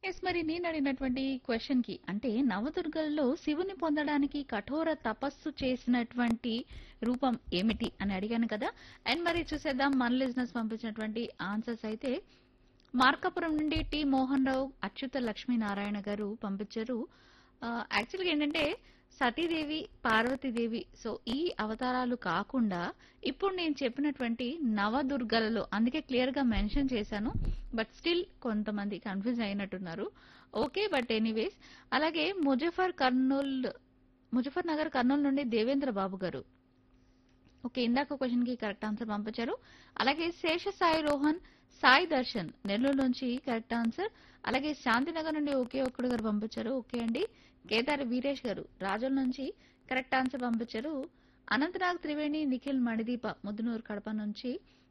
yes మరి నేను అడిగినటువంటి క్వశ్చన్ కి అంటే నవదుర్గల్లో శివుని పొందడానికి కఠోర తపస్సు చేసినటువంటి రూపం ఏమిటి అని అడిగాను కదా అండ్ మరి చూసేద్దాం మన లిజినెస్ పంపించినటువంటి ఆన్సర్స్ అయితే మార్కాపురం నుండి టి మోహన్ రావు అచ్యుత లక్ష్మీనారాయణ గారు పంపించారు యాక్చువల్గా ఏంటంటే సతీదేవి పార్వతీదేవి సో ఈ అవతారాలు కాకుండా ఇప్పుడు నేను చెప్పినటువంటి నవదుర్గలలో అందుకే క్లియర్ గా మెన్షన్ చేశాను బట్ స్టిల్ కొంతమంది కన్ఫ్యూజ్ అయినట్టున్నారు ఓకే బట్ ఎనీవేస్ అలాగే ముజఫర్ కర్నూల్ ముజఫర్ నగర్ కర్నూలు నుండి దేవేంద్ర బాబు గారు ఓకే ఇందాక క్వశ్చన్ కి కరెక్ట్ ఆన్సర్ పంపించారు అలాగే శేష సాయి రోహన్ సాయి దర్శన్ నెల్లూరు నుంచి కరెక్ట్ ఆన్సర్ అలాగే శాంతినగర్ నుండి ఒకే ఒక్కడు గారు పంపించారు ఓకే అండి కేదారి వీరేష్ గారు రాజుల నుంచి కరెక్ట్ ఆన్సర్ పంపించారు అనంతనాగ్ త్రివేణి నిఖిల్ మణిదీప ముద్దునూరు కడప నుంచి